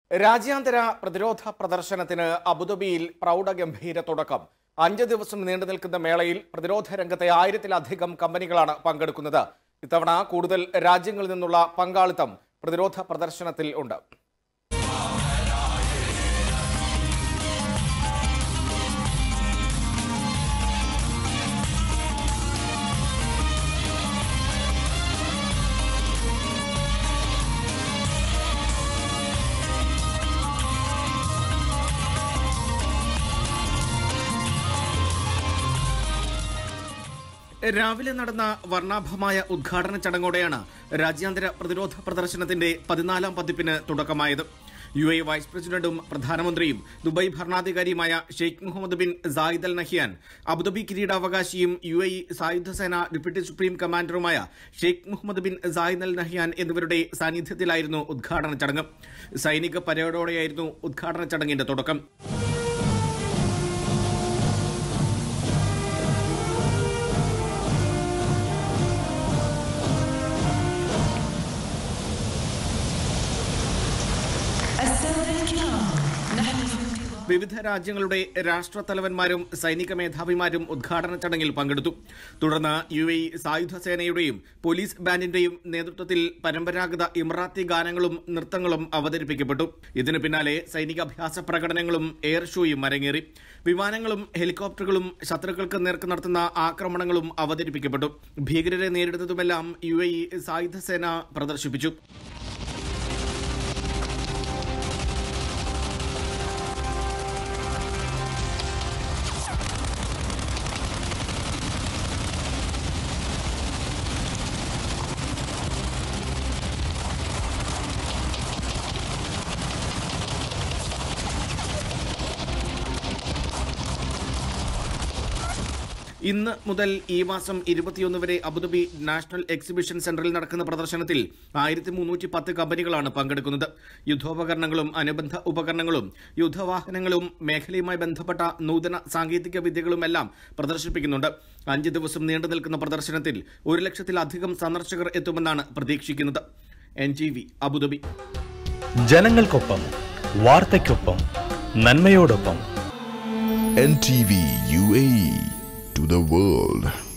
രാജ്യാന്തര പ്രതിരോധ പ്രദർശനത്തിന് അബുദാബിയിൽ പ്രൗഢഗംഭീര തുടക്കം അഞ്ച് ദിവസം നീണ്ടു നിൽക്കുന്ന മേളയിൽ പ്രതിരോധ രംഗത്തെ ആയിരത്തിലധികം കമ്പനികളാണ് പങ്കെടുക്കുന്നത് ഇത്തവണ കൂടുതൽ രാജ്യങ്ങളിൽ നിന്നുള്ള പങ്കാളിത്തം പ്രതിരോധ പ്രദർശനത്തിൽ ഉണ്ട് രാവിലെ നടന്ന വർണ്ണാഭമായ ഉദ്ഘാടന ചടങ്ങോടെയാണ് രാജ്യാന്തര പ്രതിരോധ പ്രദർശനത്തിന്റെ പതിനാലാം പതിപ്പിന് തുടക്കമായത് യു എ വൈസ് പ്രസിഡന്റും പ്രധാനമന്ത്രിയും ദുബായ് ഭരണാധികാരിയുമായ Sheikh Mohammed bin Zayed Al Nahyan Abu Dhabi കിരീടാവകാശിയും യു എ സായുധ സേന ഡെപ്യൂട്ടി സുപ്രീം കമാൻഡറുമായ Sheikh Mohammed bin Zayed Al Nahyan എന്നിവരുടെ സാന്നിധ്യത്തിലായിരുന്നു ഉദ്ഘാടന ചടങ്ങ് സൈനിക പരേഡോടെയായിരുന്നു ഉദ്ഘാടന ചടങ്ങിന്റെ തുടക്കം السادة الكرام نحن في انتظار വിവിധ രാജ്യങ്ങളുടെ രാഷ്ട്രത്തലവന്മാരും സൈനിക മേധാവിമാരും ഉദ്ഘാടന ചടങ്ങിൽ പങ്കെടുത്തു തുടർന്ന് യു എ സായുധ സേനയുടെയും പോലീസ് ബാൻഡിന്റെയും നേതൃത്വത്തിൽ പരമ്പരാഗത ഇമറാത്തി ഗാനങ്ങളും നൃത്തങ്ങളും അവതരിപ്പിക്കപ്പെട്ടു ഇതിനു പിന്നാലെ സൈനികാഭ്യാസ പ്രകടനങ്ങളും എയർ ഷോയും അരങ്ങേറി വിമാനങ്ങളും ഹെലികോപ്റ്ററുകളും ശത്രുക്കൾക്ക് നേർക്ക് നടത്തുന്ന ആക്രമണങ്ങളും അവതരിപ്പിക്കപ്പെട്ടു ഭീകരരെ നേരിടുന്നതുമെല്ലാം യു എ സായുധ സേന പ്രദർശിപ്പിച്ചു ഇന്ന് മുതൽ ഈ മാസം ഇരുപത്തിയൊന്ന് വരെ അബുദാബി നാഷണൽ എക്സിബിഷൻ സെന്ററിൽ നടക്കുന്ന പ്രദർശനത്തിൽ ആയിരത്തി മുന്നൂറ്റി പത്ത് കമ്പനികളാണ് പങ്കെടുക്കുന്നത് യുദ്ധോപകരണങ്ങളും അനുബന്ധ ഉപകരണങ്ങളും യുദ്ധവാഹനങ്ങളും മേഖലയുമായി ബന്ധപ്പെട്ട നൂതന സാങ്കേതിക വിദ്യകളുമെല്ലാം പ്രദർശിപ്പിക്കുന്നുണ്ട് അഞ്ച് ദിവസം നീണ്ടു നിൽക്കുന്ന പ്രദർശനത്തിൽ ഒരു ലക്ഷത്തിലധികം സന്ദർശകർ എത്തുമെന്നാണ് പ്രതീക്ഷിക്കുന്നത് എൻ ജി വി അബുദാബി ജനങ്ങൾക്കൊപ്പം വാർത്തയ്ക്കൊപ്പം നന്മയോടൊപ്പം NTV UAE to the world.